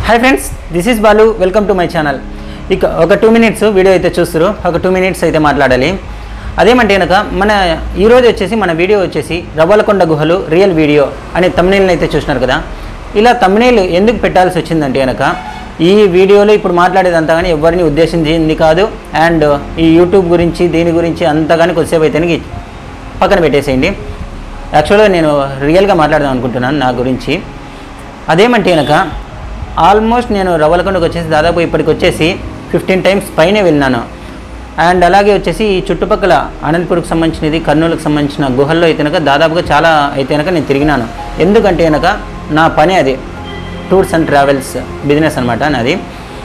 Hi friends this is Balu welcome to my channel ఇక ఒక two minutes video అయితే చూస్తారు ఒక టూ మినిట్స్ అయితే మాట్లాడాలి అదేమంటే కనుక మన ఈరోజు వచ్చేసి మన వీడియో వచ్చేసి రవ్వలకొండ గుహలు రియల్ వీడియో అనే తమ్నేల్ని అయితే చూసినారు కదా ఇలా తమ్నేల్ ఎందుకు పెట్టాల్సి వచ్చిందంటే కనుక ఈ వీడియోలో ఇప్పుడు మాట్లాడేదంతా కానీ ఎవరిని ఉద్దేశించింది కాదు అండ్ ఈ యూట్యూబ్ గురించి దీని గురించి అంతా కానీ కొద్దిసేపు అయితే పక్కన పెట్టేసేయండి యాక్చువల్గా నేను రియల్గా మాట్లాడదాం అనుకుంటున్నాను నా గురించి అదేమంటే కనుక ఆల్మోస్ట్ నేను రవ్వలకొండకు వచ్చేసి దాదాపు ఇప్పటికి వచ్చేసి ఫిఫ్టీన్ టైమ్స్ పైనే వెళ్ళినాను అండ్ అలాగే వచ్చేసి ఈ చుట్టుపక్కల అనంతపూర్కి సంబంధించినది కర్నూలుకు సంబంధించిన గుహల్లో అయితే కనుక దాదాపుగా చాలా అయితే కనుక నేను తిరిగినాను ఎందుకంటే కనుక నా పని అది టూర్స్ అండ్ ట్రావెల్స్ బిజినెస్ అనమాట నాది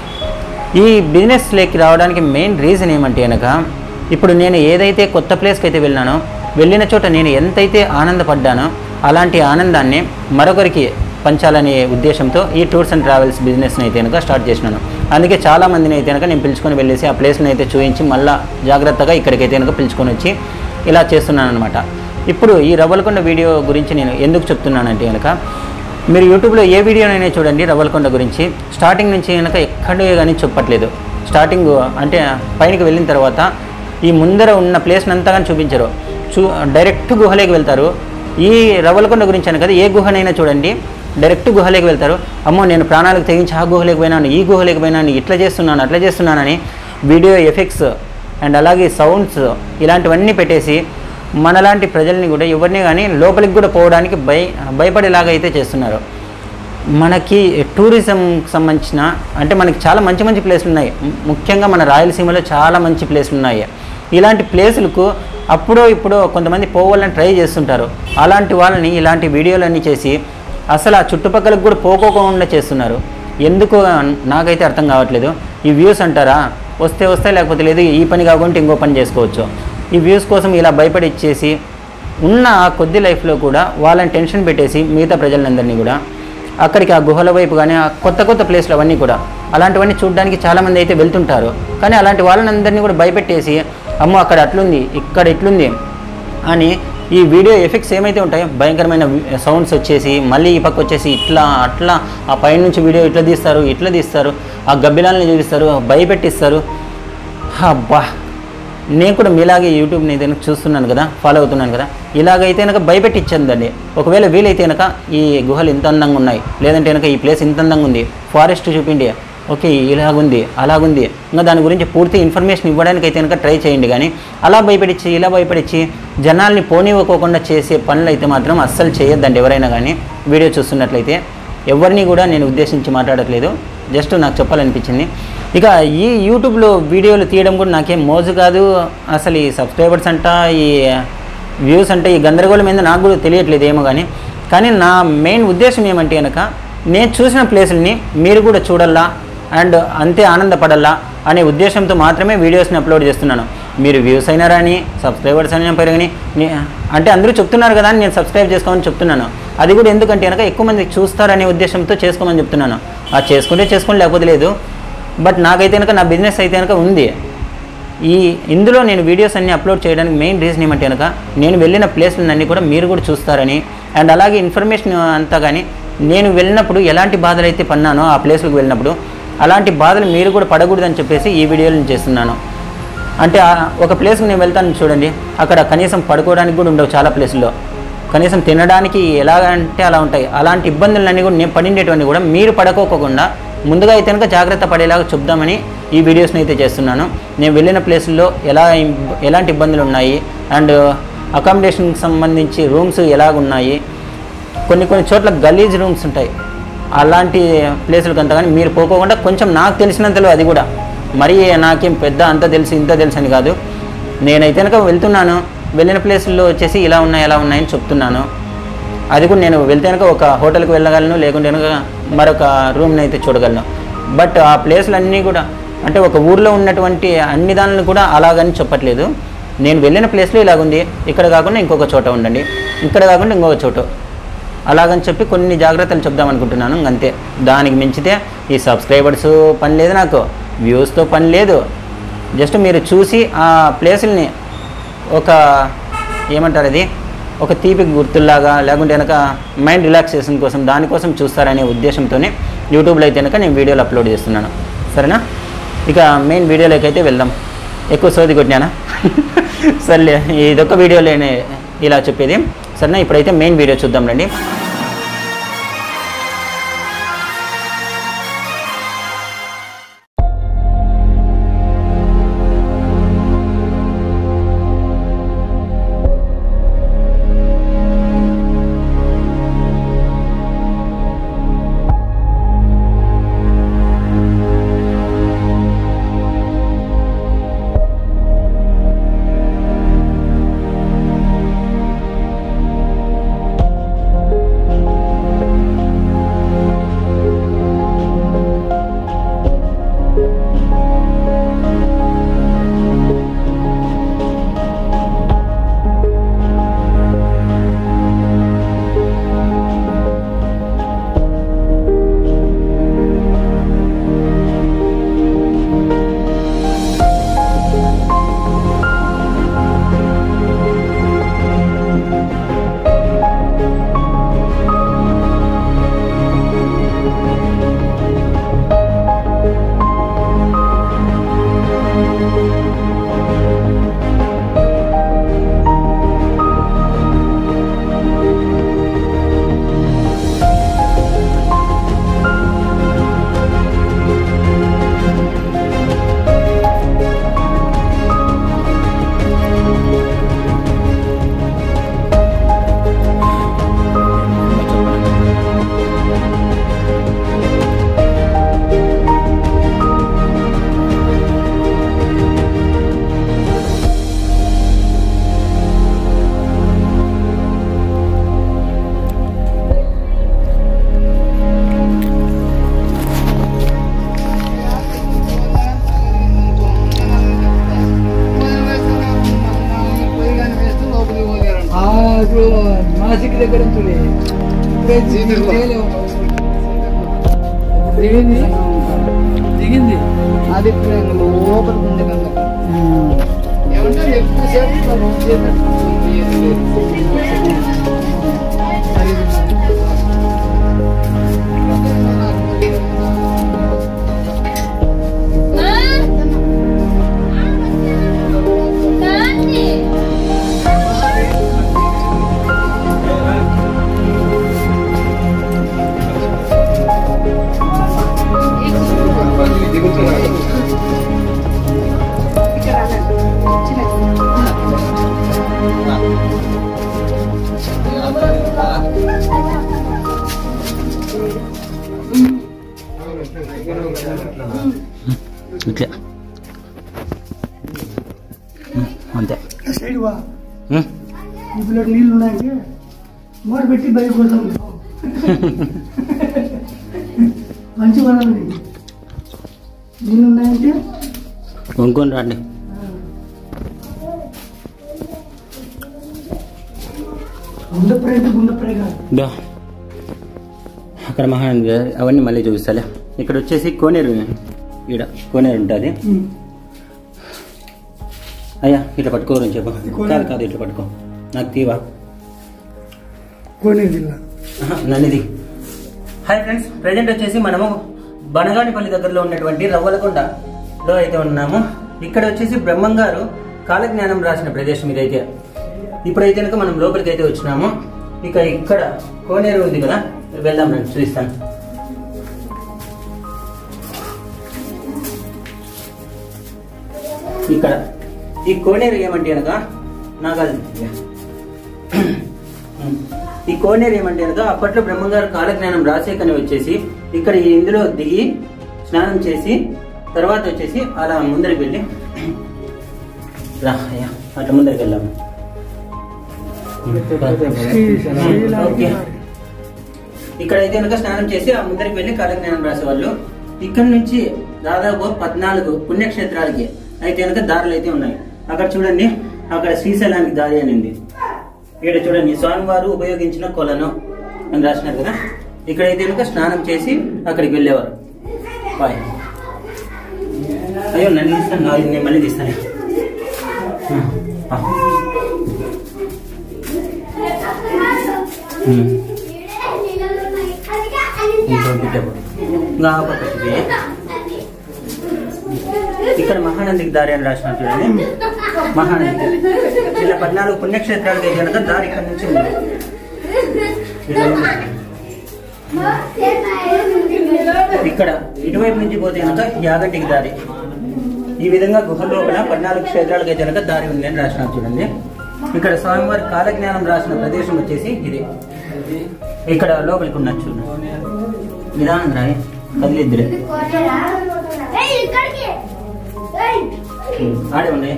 ఈ బిజినెస్లోకి రావడానికి మెయిన్ రీజన్ ఏమంటే కనుక ఇప్పుడు నేను ఏదైతే కొత్త ప్లేస్కి అయితే వెళ్ళినానో వెళ్ళిన చోట నేను ఎంతైతే ఆనందపడ్డానో అలాంటి ఆనందాన్ని మరొకరికి పంచాలనే ఉద్దేశంతో ఈ టూర్స్ అండ్ ట్రావెల్స్ బిజినెస్ని అయితే కనుక స్టార్ట్ చేసినాను అందుకే చాలా మందిని అయితే కనుక నేను పిలుచుకొని వెళ్ళేసి ఆ ప్లేస్ని అయితే చూపించి మళ్ళీ జాగ్రత్తగా ఇక్కడికైతే కనుక పిలుచుకొని వచ్చి ఇలా చేస్తున్నాను అనమాట ఇప్పుడు ఈ రవ్వలకొండ వీడియో గురించి నేను ఎందుకు చెప్తున్నానంటే కనుక మీరు యూట్యూబ్లో ఏ వీడియోనైనా చూడండి రవ్వలకొండ గురించి స్టార్టింగ్ నుంచి కనుక ఎక్కడే కానీ చెప్పట్లేదు స్టార్టింగ్ అంటే పైనకి వెళ్ళిన తర్వాత ఈ ముందర ఉన్న ప్లేస్ని అంతా కానీ చూపించరు చూ డైరెక్ట్ గుహలోకి వెళ్తారు ఈ రవ్వలకొండ గురించి అని కదా ఏ గుహనైనా చూడండి డైరెక్ట్ గుహలోకి వెళ్తారు అమ్మో నేను ప్రాణాలకు తెగించి ఆ గుహలోకి పోయినాను ఈ గుహలోకి పోయినాను ఇట్లా చేస్తున్నాను అట్లా చేస్తున్నానని వీడియో ఎఫెక్ట్స్ అండ్ అలాగే సౌండ్స్ ఇలాంటివన్నీ పెట్టేసి మనలాంటి ప్రజల్ని కూడా ఎవరిని కానీ లోపలికి కూడా పోవడానికి భయ భయపడేలాగా అయితే చేస్తున్నారు మనకి టూరిజంకి సంబంధించిన అంటే మనకి చాలా మంచి మంచి ప్లేసులు ఉన్నాయి ము- ముఖ్యంగా మన రాయలసీమలో చాలా మంచి ప్లేసులు ఉన్నాయి ఇలాంటి ప్లేసులకు అప్పుడో ఇప్పుడో కొంతమంది పోవాలని ట్రై చేస్తుంటారు అలాంటి వాళ్ళని ఇలాంటి వీడియోలన్నీ చేసి అసలు ఆ చుట్టుపక్కలకు కూడా పోకోకుండా చేస్తున్నారు ఎందుకు అన్- నాకైతే అర్థం కావట్లేదు ఈ వ్యూస్ అంటారా వస్తే వస్తే లేకపోతే లేదు ఈ పని కాకుండా ఇంకో పని చేసుకోవచ్చు ఈ వ్యూస్ కోసం ఇలా భయపడి ఇచ్చేసి ఉన్న ఆ కొద్ది లైఫ్లో కూడా వాళ్ళని టెన్షన్ పెట్టేసి మిగతా ప్రజలందరినీ కూడా అక్కడికి ఆ గుహల వైపు కానీ ఆ కొత్త కొత్త ప్లేస్లు అవన్నీ కూడా అలాంటివన్నీ చూడడానికి చాలామంది అయితే వెళ్తుంటారు కానీ అలాంటి వాళ్ళని అందరినీ కూడా భయపెట్టేసి అమ్మో అక్కడ అట్లుంది ఇక్కడ ఇట్లుంది అని ఈ వీడియో ఎఫెక్ట్స్ ఏమైతే ఉంటాయో భయంకరమైన సౌండ్స్ వచ్చేసి మళ్ళీ ఈ పక్క వచ్చేసి ఇట్లా అట్లా ఆ పైనుంచి వీడియో ఇట్లా తీస్తారు ఇట్లా తీస్తారు ఆ గబ్బిలాలని చూపిస్తారు భయపెట్టిస్తారు అబ్బా నేను కూడా మీలాగే యూట్యూబ్ని ఏదైనా చూస్తున్నాను కదా ఫాలో అవుతున్నాను కదా ఇలాగైతే కనుక భయపెట్టి ఇచ్చిందండి ఒకవేళ వీలైతే కనుక ఈ గుహలు ఇంత అందంగా ఉన్నాయి లేదంటే కనుక ఈ ప్లేస్ ఇంత అందంగా ఉంది ఫారెస్ట్ చూపిండి ఓకే ఇలాగుంది అలాగుంది ఇంకా దాని గురించి పూర్తి ఇన్ఫర్మేషన్ ఇవ్వడానికి అయితే కనుక ట్రై చేయండి కానీ అలా భయపెట్టించి ఇలా భయపెట్టించి జనాల్ని పోనివ్వకోకుండా చేసే పనులు అయితే మాత్రం అస్సలు చేయొద్దండి ఎవరైనా కానీ వీడియో చూస్తున్నట్లయితే ఎవరిని కూడా నేను ఉద్దేశించి మాట్లాడట్లేదు జస్ట్ నాకు చెప్పాలనిపించింది ఇక ఈ యూట్యూబ్లో వీడియోలు తీయడం కూడా నాకేం మోజు కాదు అసలు ఈ సబ్స్క్రైబర్స్ అంట ఈ వ్యూస్ అంటే ఈ గందరగోళం మీద నాకు కూడా తెలియట్లేదు ఏమో కానీ కానీ నా మెయిన్ ఉద్దేశం ఏమంటే కనుక నేను చూసిన ప్లేసుల్ని మీరు కూడా చూడాలా అండ్ అంతే ఆనందపడాలా అనే ఉద్దేశంతో మాత్రమే వీడియోస్ని అప్లోడ్ చేస్తున్నాను మీరు వ్యూస్ అయినా రాని సబ్స్క్రైబర్స్ అయినా పెరగని నే- అంటే అందరూ చెప్తున్నారు కదా అని నేను సబ్స్క్రైబ్ చేసుకోమని చెప్తున్నాను అది కూడా ఎందుకంటే కనుక ఎక్కువ మంది చూస్తారనే ఉద్దేశంతో చేసుకోమని చెప్తున్నాను అది చేసుకుంటే చేసుకోండి లేకపోతే లేదు బట్ నాకైతే కనుక నా బిజినెస్ అయితే కనుక ఉంది ఈ ఇందులో నేను వీడియోస్ అన్ని అప్లోడ్ చేయడానికి మెయిన్ రీజన్ ఏమంటే కనుక నేను వెళ్ళిన ప్లేస్లన్నీ కూడా మీరు కూడా చూస్తారని అండ్ అలాగే ఇన్ఫర్మేషన్ అంతా కానీ నేను వెళ్ళినప్పుడు ఎలాంటి బాధలు అయితే పన్నానో ఆ ప్లేస్లకు వెళ్ళినప్పుడు అలాంటి బాధలు మీరు కూడా పడకూడదని చెప్పేసి ఈ వీడియోలను చేస్తున్నాను అంటే ఆ ఒక ప్లేస్కి నేను వెళ్తాను చూడండి అక్కడ కనీసం పడుకోవడానికి కూడా ఉండవు చాలా ప్లేసుల్లో కనీసం తినడానికి ఎలాగ అంటే అలా ఉంటాయి అలాంటి ఇబ్బందులన్నీ కూడా నేను పడిండేటువంటి కూడా మీరు పడుకోకుండా ముందుగా అయితే కనుక జాగ్రత్త పడేలాగా చెప్దామని ఈ వీడియోస్ని అయితే చేస్తున్నాను నేను వెళ్ళిన ప్లేసుల్లో ఎలా ఇబ్- ఎలాంటి ఇబ్బందులు ఉన్నాయి అండ్ అకామిడేషన్కి సంబంధించి రూమ్స్ ఎలాగున్నాయి కొన్ని కొన్ని చోట్ల గలీజ్ రూమ్స్ ఉంటాయి అలాంటి ప్లేసులకు అంతా కానీ మీరు పోకోకుండా కొంచెం నాకు తెలిసినంతలో అది కూడా మరీ నాకేం పెద్ద అంత తెలుసు ఇంత తెలుసు అని కాదు నేనైతే కనుక వెళ్తున్నాను వెళ్ళిన ప్లేసుల్లో వచ్చేసి ఇలా ఉన్నాయి ఎలా ఉన్నాయని చెప్తున్నాను అది కూడా నేను వెళ్తే కనుక ఒక హోటల్కి వెళ్ళగలను లేకుంటే కనుక మరొక రూమ్ని అయితే చూడగలను బట్ ఆ ప్లేసులన్నీ కూడా అంటే ఒక ఊర్లో ఉన్నటువంటి అన్ని దానిని కూడా అలాగని చెప్పట్లేదు నేను వెళ్ళిన ప్లేస్లో ఇలాగుంది ఇక్కడ కాకుండా ఇంకొక చోట ఉండండి ఇక్కడ కాకుండా ఇంకొక చోట అలాగని చెప్పి కొన్ని జాగ్రత్తలు చెప్దాం అనుకుంటున్నాను ఇంక అంతే దానికి మించితే ఈ సబ్స్క్రైబర్స్ పని లేదు నాకు వ్యూస్తో పని లేదు జస్ట్ మీరు చూసి ఆ ప్లేసుల్ని ఒక ఏమంటారు అది ఒక తీపి గుర్తుల్లాగా లేకుంటే కనుక మైండ్ రిలాక్సేషన్ కోసం దానికోసం చూస్తారనే ఉద్దేశంతోనే యూట్యూబ్లో అయితే కనుక నేను వీడియోలు అప్లోడ్ చేస్తున్నాను సరేనా ఇక మెయిన్ వీడియోలోకి అయితే వెళ్దాం ఎక్కువ సోది కొట్టినానా సర్లే ఇదొక వీడియోలోనే ఇలా చెప్పేది సరేనా ఇప్పుడైతే మెయిన్ వీడియో చూద్దాం రండి ఆ, ఇప్పుడు నాసిక్ దగ్గర ఉంటుంది ఇప్పుడే దిగలేవు. దిగింది దిగింది అది లోపల ఉంది కనుక ఏమంటే ఎక్కువసేపు ఇట్లా రౌండ్ చేసినట్టు ఉంది. అది ఇట్లా అంతే సైడ్ వా ఉమ్. ఇందులో నీళ్ళు ఉన్నాయంటే మూట పెట్టి బయట కొడతాం మంచి కొనాలి నీళ్ళు ఉన్నాయంటే కొనుక్కొని రండి గుండెప్రే అంటే గుండెప్రే కాదు దా అక్కడ మహా అవన్నీ మళ్ళీ చూపిస్తాలే ఇక్కడ వచ్చేసి కోనేరు ఈడ కోనేరు ఉంటుంది అయ్యా ఇట్లా పట్టుకోరని చెప్పు కాదు కాదు ఇట్లా పట్టుకో నాకు తీవా కోనేరు జిల్లా ఆహా, నన్నిది హాయ్ ఫ్రెండ్స్ ప్రజెంట్ వచ్చేసి మనము బనగానిపల్లి దగ్గరలో ఉన్నటువంటి రవ్వలకొండలో అయితే ఉన్నాము ఇక్కడ వచ్చేసి బ్రహ్మం గారు కాలజ్ఞానం రాసిన ప్రదేశం ఇదైతే ఇప్పుడైతే కనుక మనం లోపలికి అయితే వచ్చినాము ఇక ఇక్కడ కోనేరు ఉంది కదా వెళ్దాం రండి చూపిస్తాను ఇక్కడ ఈ కోనేరు ఏమంటే కనుక నాగార్జున ఈ కోనేరు ఏమంటే కనుక అప్పట్లో బ్రహ్మంగారు కాలజ్ఞానం రాసేకని వచ్చేసి ఇక్కడ ఈ ఇందులో దిగి స్నానం చేసి తర్వాత వచ్చేసి అలా ముందరికి వెళ్ళి రా అయ్యా అట్లా ముందరికి వెళ్దాము ఓకే ఇక్కడ అయితే కనుక స్నానం చేసి ఆ ముందరికి వెళ్ళి కాలజ్ఞానం రాసేవాళ్ళు ఇక్కడ నుంచి దాదాపు పద్నాలుగు పుణ్యక్షేత్రాలకి అయితే కనుక దారులు అయితే ఉన్నాయి అక్కడ చూడండి అక్కడ శ్రీశైలానికి దారి అని ఉంది ఇక్కడ చూడండి స్వామివారు ఉపయోగించిన కొలను అని రాసినారు కదా ఇక్కడైతే కనుక స్నానం చేసి అక్కడికి వెళ్ళేవారు బాయ్ అయ్యో నన్ను తీస్తాను నా- నేను మళ్ళీ తీస్తాను ఆ, ఆ. ఉమ్. ఇంకో బిడ్డ. ఇంకా ఆ పక్కకి ఇది. ఇక్కడ మహానందికి దారి అని రాసిన చూడండి మహానంది ఇలా పద్నాలుగు పుణ్యక్షేత్రాలకి కనుక దారి ఇక్కడ నుంచి ఉంది ఇలా ఉంది. ఇక్కడ ఇటువైపు నుంచి పోతే కనుక యాగంటికి దారి ఈ విధంగా గుహ లోపల పద్నాలుగు క్షేత్రాలకి కనుక దారి ఉంది అని రాసిన చూడండి ఇక్కడ స్వామివారి కాలజ్ఞానం రాసిన ప్రదేశం వచ్చేసి ఇది ఇక్కడ లోపలికి ఉన్నది చూడండి నిదానం రాయి కదిలిద్దరే ఆడే ఉన్నాయి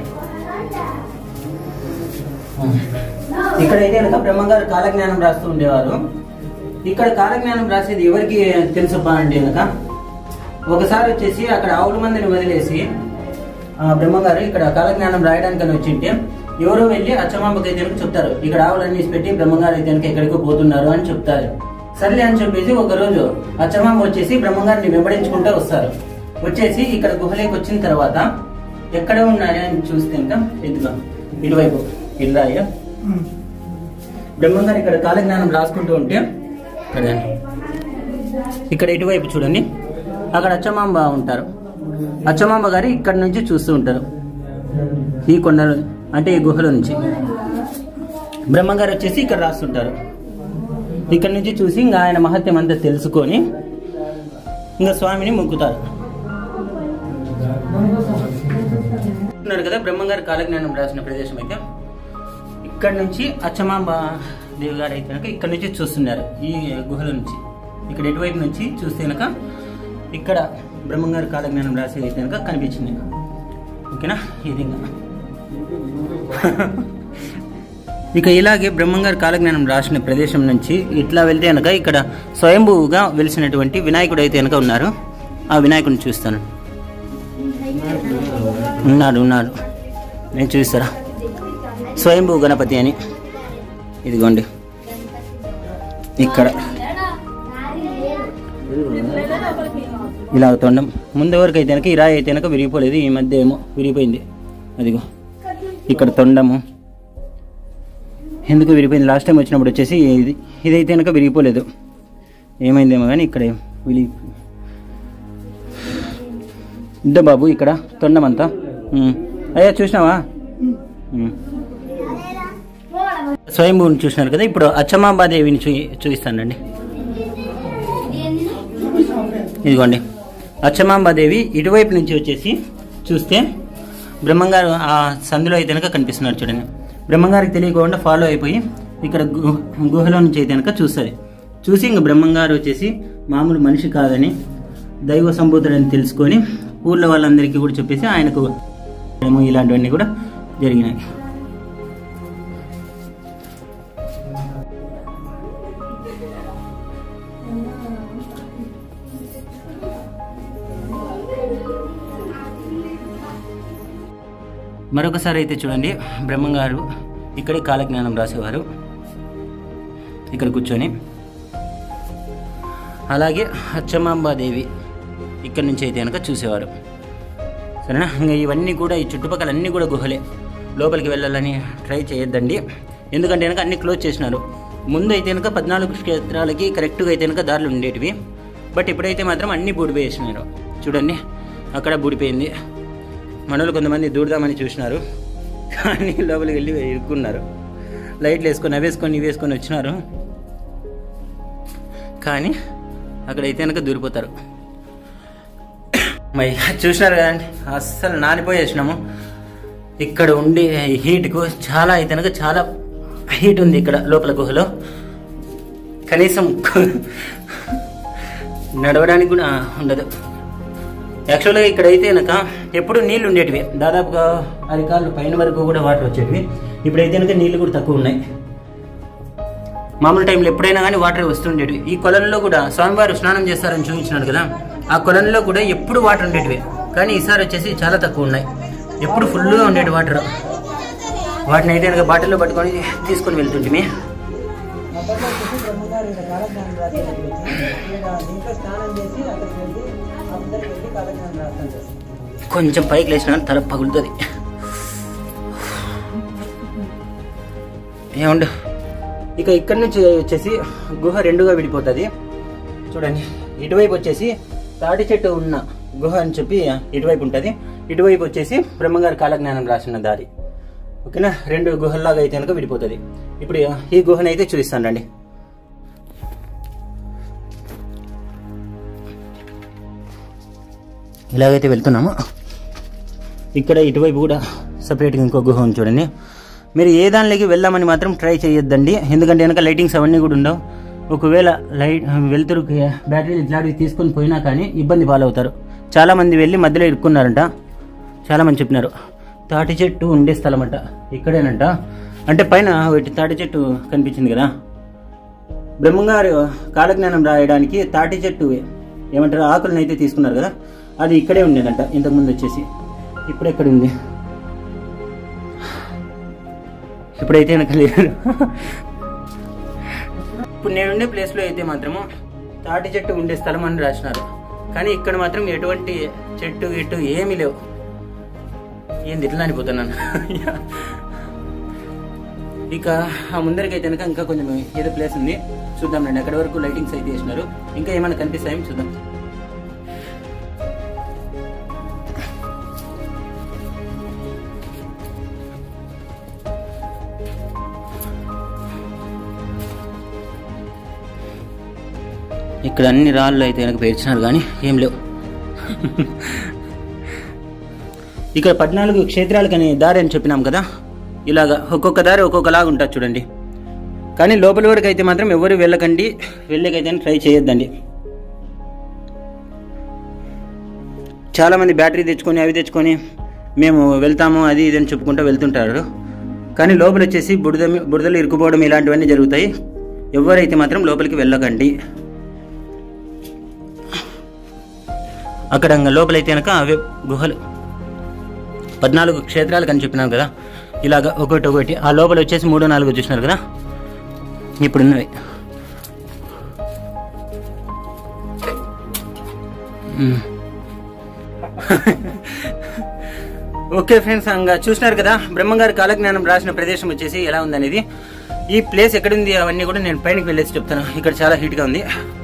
ఇక్కడైతే కనుక బ్రహ్మంగారు కాలజ్ఞానం రాస్తూ ఉండేవారు ఇక్కడ కాలజ్ఞానం రాసేది ఎవరికి తెలుసప్పా అంటే కనుక ఒకసారి వచ్చేసి అక్కడ ఆవుల మందిని వదిలేసి ఆ, బ్రహ్మంగారు ఇక్కడ కాలజ్ఞానం రాయడానికి అని వచ్చింటే ఎవరో వెళ్ళి అచ్చమాంబకి అయితే కనుక చెప్తారు ఇక్కడ ఆవులన్నీ తీసి పెట్టి బ్రహ్మంగారు అయితే కనుక ఎక్కడికో పోతున్నారు అని చెప్తారు సర్లే అని చెప్పేసి ఒక రోజు అచ్చమాంబ వచ్చేసి బ్రహ్మంగారిని వెంబడించుకుంటూ వస్తారు వచ్చేసి ఇక్కడ గుహలోకి వచ్చిన తర్వాత ఎక్కడ ఉన్నాయా అని చూస్తే ఇంకా ఎదుగా ఇటువైపు ఇల్లాయ బ్రహ్మంగారు ఇక్కడ కాలజ్ఞానం రాసుకుంటూ ఉంటే ఇక్కడ ఇక్కడ ఇటువైపు చూడండి అక్కడ అచ్చమాంబ ఉంటారు అచ్చమాంబ గారు ఇక్కడ నుంచి చూస్తూ ఉంటారు ఈ కొండలు అంటే ఈ గుహల నుంచి బ్రహ్మంగారు వచ్చేసి ఇక్కడ రాస్తుంటారు ఇక్కడ నుంచి చూసి ఇంకా ఆయన మహత్యం అంతా తెలుసుకొని ఇంకా స్వామిని మొక్కుతారు ఉన్నారు కదా బ్రహ్మంగారు కాలజ్ఞానం రాసిన ప్రదేశం అయితే ఇక్కడ నుంచి అచ్చమాంబ దేవి గారు అయితే కనుక ఇక్కడ నుంచి చూస్తున్నారు ఈ గుహల నుంచి ఇక్కడ ఎటువైపు నుంచి చూస్తే కనుక ఇక్కడ బ్రహ్మంగారు కాలజ్ఞానం రాసేది అయితే కనుక కనిపించింది ఓకేనా ఇది ఇంకా ఇక ఇలాగే బ్రహ్మంగారు కాలజ్ఞానం రాసిన ప్రదేశం నుంచి ఇట్లా వెళ్తే కనుక ఇక్కడ స్వయంభూగా వెలిసినటువంటి వినాయకుడు అయితే కనుక ఉన్నారు ఆ వినాయకుడిని చూస్తాను ఉన్నాడు ఉన్నాడు నేను చూస్తారా స్వయంభూ గణపతి అని ఇదిగోండి ఇక్కడ ఇలా తొండం ముందు వరకు అయితే కనుక ఈ రాయి అయితే కనుక విరిగిపోలేదు ఈ మధ్య ఏమో విరిగిపోయింది అదిగో ఇక్కడ తొండము ఎందుకు విరిగిపోయింది లాస్ట్ టైం వచ్చినప్పుడు వచ్చేసి ఇది ఇదైతే కనుక విరిగిపోలేదు ఏమైందేమో కానీ ఇక్కడ విరిగి ఇద్దా బాబు ఇక్కడ తొండమంతా ఉమ్. అయ్యా చూసినావా ఉమ్. స్వయంభూని చూసినారు కదా ఇప్పుడు అచ్చమాంబాదేవిని చూ చూపిస్తానండి ఇదిగోండి అచ్చమాంబాదేవి ఇటువైపు నుంచి వచ్చేసి చూస్తే బ్రహ్మంగారు ఆ సందులో అయితే కనుక కనిపిస్తున్నారు చూడండి బ్రహ్మంగారికి తెలియకుండా ఫాలో అయిపోయి ఇక్కడ గు గుహలో నుంచి అయితే కనుక చూస్తుంది చూసి ఇంక బ్రహ్మంగారు వచ్చేసి మామూలు మనిషి కాదని దైవ సంబూతుడని తెలుసుకొని ఊళ్ళో వాళ్ళందరికీ కూడా చెప్పేసి ఆయనకు ఏమో ఇలాంటివన్నీ కూడా జరిగినాయి మరొకసారి అయితే చూడండి బ్రహ్మంగారు ఇక్కడే కాలజ్ఞానం రాసేవారు ఇక్కడ కూర్చొని అలాగే అచ్చమాంబాదేవి ఇక్కడ నుంచి అయితే కనుక చూసేవారు సరేనా ఇంకా ఇవన్నీ కూడా ఈ చుట్టుపక్కల అన్నీ కూడా గుహలే లోపలికి వెళ్ళాలని ట్రై చేయొద్దండి ఎందుకంటే కనుక అన్ని క్లోజ్ చేసినారు ముందు అయితే కనుక పద్నాలుగు క్షేత్రాలకి కరెక్ట్గా అయితే కనుక దారులు ఉండేటివి బట్ ఇప్పుడైతే మాత్రం అన్నీ బూడిపోయేసినారు చూడండి అక్కడ బూడిపోయింది మనోళ్ళు కొంతమంది దూడదామని చూసినారు కానీ లోపలికి వెళ్ళి ఇరుక్కున్నారు లైట్లు వేసుకొని అవి వేసుకొని ఇవి వేసుకొని వచ్చినారు కానీ అక్కడైతే కనుక దూరిపోతారు మరి చూసినారు కదండి అస్సలు నానిపోయేసినాము ఇక్కడ ఉండే హీట్కు చాలా అయితే కనుక చాలా హీట్ ఉంది ఇక్కడ లోపల గుహలో కనీసం నడవడానికి కూడా ఉండదు యాక్చువల్గా ఇక్కడైతే కనుక ఎప్పుడు నీళ్లు ఉండేటివి దాదాపుగా అరికాళ్ళు పైన వరకు కూడా వాటర్ వచ్చేటివి ఇప్పుడైతే కనుక నీళ్లు కూడా తక్కువ ఉన్నాయి మామూలు టైంలో ఎప్పుడైనా కానీ వాటర్ వస్తుండేటివి ఈ కొలంలో కూడా స్వామివారు స్నానం చేస్తారని చూపించినాడు కదా ఆ కొలంలో కూడా ఎప్పుడు వాటర్ ఉండేటివి కానీ ఈసారి వచ్చేసి చాలా తక్కువ ఉన్నాయి ఎప్పుడు ఫుల్గా ఉండేటి వాటర్ వాటిని అయితే కనుక బాటిల్లో పట్టుకొని తీసుకొని వెళ్తుంటిమి కొంచెం పైకి లేచిన తల పగులుతుంది ఏమండు ఇక ఇక్కడి నుంచి వచ్చేసి గుహ రెండుగా విడిపోతుంది చూడండి ఇటువైపు వచ్చేసి తాటి చెట్టు ఉన్న గుహ అని చెప్పి ఇటువైపు ఉంటుంది ఇటువైపు వచ్చేసి బ్రహ్మంగారి కాలజ్ఞానం రాసిన దారి ఓకేనా రెండు గుహల్లాగా అయితే కనుక విడిపోతుంది ఇప్పుడు ఈ గుహను అయితే చూపిస్తాను రండి ఇలాగైతే వెళ్తున్నాము ఇక్కడ ఇటువైపు కూడా సపరేట్గా ఇంకో గుహ ఉంది చూడండి మీరు ఏ దానిలోకి వెళ్దామని మాత్రం ట్రై చేయొద్దండి ఎందుకంటే వెనక లైటింగ్స్ అవన్నీ కూడా ఉండవు ఒకవేళ లైట్ వెలుతురుకి బ్యాటరీలు ఇట్లాంటివి తీసుకొని పోయినా కానీ ఇబ్బంది పాలవుతారు చాలా మంది వెళ్ళి మధ్యలో ఇరుక్కున్నారంట చాలా మంది చెప్పినారు తాటి చెట్టు ఉండే స్థలం అంట ఇక్కడేనంట అంటే పైన ఒకటి తాటి చెట్టు కనిపించింది కదా బ్రహ్మంగారు కాలజ్ఞానం రాయడానికి తాటి చెట్టు ఏమంటారు ఆకులను అయితే తీసుకున్నారు కదా అది ఇక్కడే ఉండేదంట ఇంతకుముందు వచ్చేసి ఇప్పుడు ఎక్కడ ఉంది ఇప్పుడైతే వెనక లేదు ఇప్పుడు నేనుండే ప్లేస్లో అయితే మాత్రము తాటి చెట్టు ఉండే స్థలం అని రాసినారు కానీ ఇక్కడ మాత్రం ఎటువంటి చెట్టు గిట్టు ఏమీ లేవు ఏంది ఇట్లా అనిపోతున్నాను ఇక ఆ ముందరికి కనుక ఇంకా కొంచెం ఏదో ప్లేస్ ఉంది చూద్దాం రండి అక్కడి వరకు లైటింగ్స్ అయితే వేసినారు ఇంకా ఏమైనా కనిపిస్తాయో చూద్దాం ఇక్కడ అన్ని రాళ్ళు అయితే కనుక పేర్చినారు కానీ ఏం లేవు ఇక్కడ పద్నాలుగు క్షేత్రాలకు అనే దారి అని చెప్పినాం కదా ఇలాగా ఒక్కొక్క దారి ఒక్కొక్కలాగా ఉంటుంది చూడండి కానీ లోపల వరకు అయితే మాత్రం ఎవరు వెళ్ళకండి వెళ్ళకైతే ట్రై చేయొద్దండి చాలామంది బ్యాటరీ తెచ్చుకొని అవి తెచ్చుకొని మేము వెళ్తాము అది ఇది అని చెప్పుకుంటూ వెళ్తుంటారు కానీ లోపల వచ్చేసి బురద బురదలు ఇరుక్కుపోవడం ఇలాంటివన్నీ జరుగుతాయి ఎవరైతే మాత్రం లోపలికి వెళ్ళకండి అక్కడ ఇంకా లోపలైతే కనుక అవే గుహలు పద్నాలుగు క్షేత్రాలు కని చెప్పినాను కదా ఇలాగ ఒకటి ఒకటి ఆ లోపల వచ్చేసి మూడు నాలుగు చూసినారు కదా ఇప్పుడున్నవి మ్మ్. ఓకే ఫ్రెండ్స్ ఇంకా చూసినారు కదా బ్రహ్మంగారి కాలజ్ఞానం రాసిన ప్రదేశం వచ్చేసి ఎలా ఉందనేది ఈ ప్లేస్ ఎక్కడుంది అవన్నీ కూడా నేను పైనకి వెళ్ళేసి చెప్తాను ఇక్కడ చాలా హీట్గా ఉంది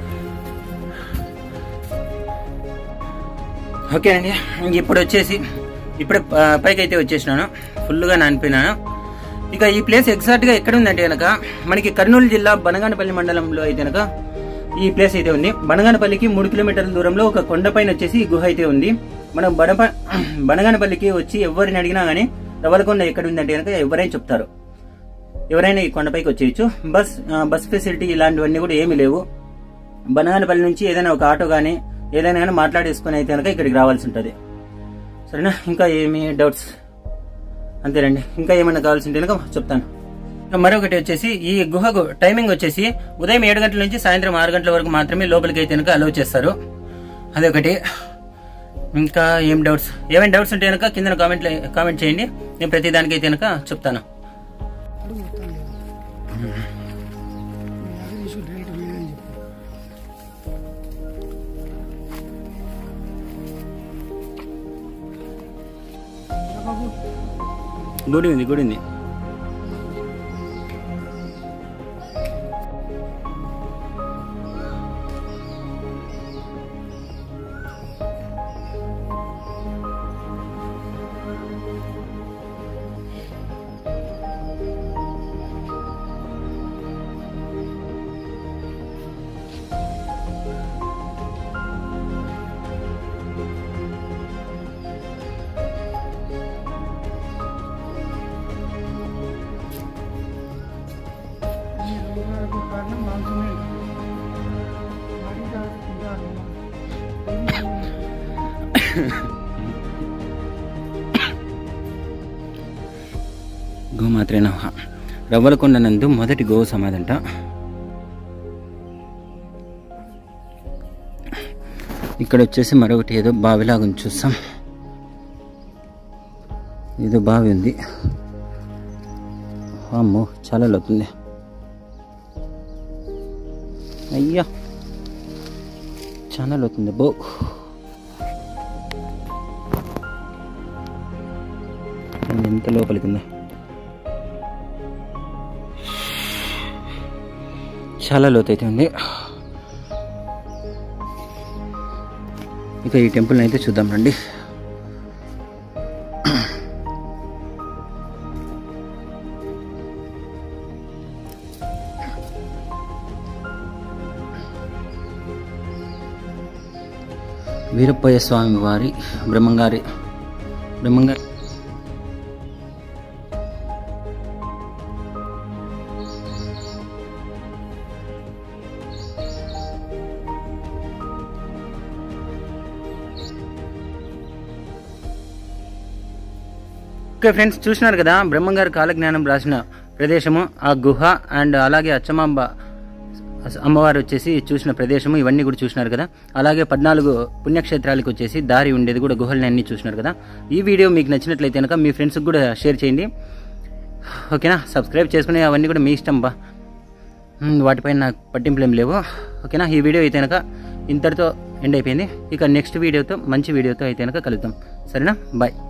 ఓకేనండి ఇంక ఇప్పుడు వచ్చేసి ఇప్పుడే ప- పైకి అయితే వచ్చేసినాను ఫుల్గా నానిపోయినాను ఇక ఈ ప్లేస్ ఎగ్జాక్ట్గా ఎక్కడ ఉందంటే కనుక మనకి కర్నూలు జిల్లా బనగానపల్లి మండలంలో అయితే కనుక ఈ ప్లేస్ అయితే ఉంది బనగానపల్లికి మూడు కిలోమీటర్ల దూరంలో ఒక కొండపైన వచ్చేసి ఈ గుహ అయితే ఉంది మనం బనప బనగానపల్లికి వచ్చి ఎవరిని అడిగినా కానీ రవలకొండ ఎక్కడ ఉందంటే కనుక ఎవరైనా చెప్తారు ఎవరైనా ఈ కొండపైకి వచ్చేయచ్చు బస్ ఆ, బస్ ఫెసిలిటీ ఇలాంటివన్నీ కూడా ఏమీ లేవు బనగానపల్లి నుంచి ఏదైనా ఒక ఆటో కానీ ఏదైనా కానీ మాట్లాడేసుకుని అయితే కనుక ఇక్కడికి రావాల్సి ఉంటుంది సరేనా ఇంకా ఏమి డౌట్స్ అంతేనండి ఇంకా ఏమైనా కావాల్సి ఉంటే కనుక చెప్తాను ఇంకా మరొకటి వచ్చేసి ఈ గుహకు టైమింగ్ వచ్చేసి ఉదయం ఏడు గంటల నుంచి సాయంత్రం ఆరు గంటల వరకు మాత్రమే లోపలికి అయితే కనుక అలౌ చేస్తారు అదొకటి ఇంకా ఏం డౌట్స్ ఏమైనా డౌట్స్ ఉంటే కనుక కింద కామెంట్ కామెంట్ చేయండి నేను ప్రతి దానికి అయితే కనుక చెప్తాను అడుగు మొత్తం లేదు మీ అది తీసు డైరెక్ట్ లేదని చెప్పు రా బాబు గుడి ఉంది గుడి ఉంది ఈ రోగాలకు కారణం మాంసమే మరి కాదు, ఇంకా గోమాత్రే నమః రవ్వలకొండ నందు మొదటి గో సమాధంట ఇక్కడ వచ్చేసి మరొకటి ఏదో బావిలాగా ఉంది చూస్తాం ఏదో బావి ఉంది అమ్మో చాలా లోతుంది అయ్యా చాలా లోతుంది బో ఎంత లోపలికి ఉందా చాలా లోతైతే ఉంది ఇక ఈ టెంపుల్ని అయితే చూద్దాం రండి వీరప్పయ్య స్వామి వారి బ్రహ్మంగారి బ్రహ్మంగారి ఓకే ఫ్రెండ్స్ చూసినారు కదా బ్రహ్మంగారి కాలజ్ఞానం రాసిన ప్రదేశము ఆ గుహ అండ్ అలాగే అచ్చమాంబ అమ్మవారు వచ్చేసి చూసిన ప్రదేశము ఇవన్నీ కూడా చూసినారు కదా అలాగే పద్నాలుగు పుణ్యక్షేత్రాలకు వచ్చేసి దారి ఉండేది కూడా గుహల్ని అన్ని చూసినారు కదా ఈ వీడియో మీకు నచ్చినట్లయితే కనుక మీ ఫ్రెండ్స్కి కూడా షేర్ చేయండి ఓకేనా సబ్స్క్రైబ్ చేసుకుని అవన్నీ కూడా మీ ఇష్టం బా మ్, వాటిపైన నాకు పట్టింపులు ఏం లేవు ఓకేనా ఈ వీడియో అయితే కనుక ఇంతటితో ఎండ్ అయిపోయింది ఇక నెక్స్ట్ వీడియోతో మంచి వీడియోతో అయితే కనుక కలుద్దాం సరేనా బాయ్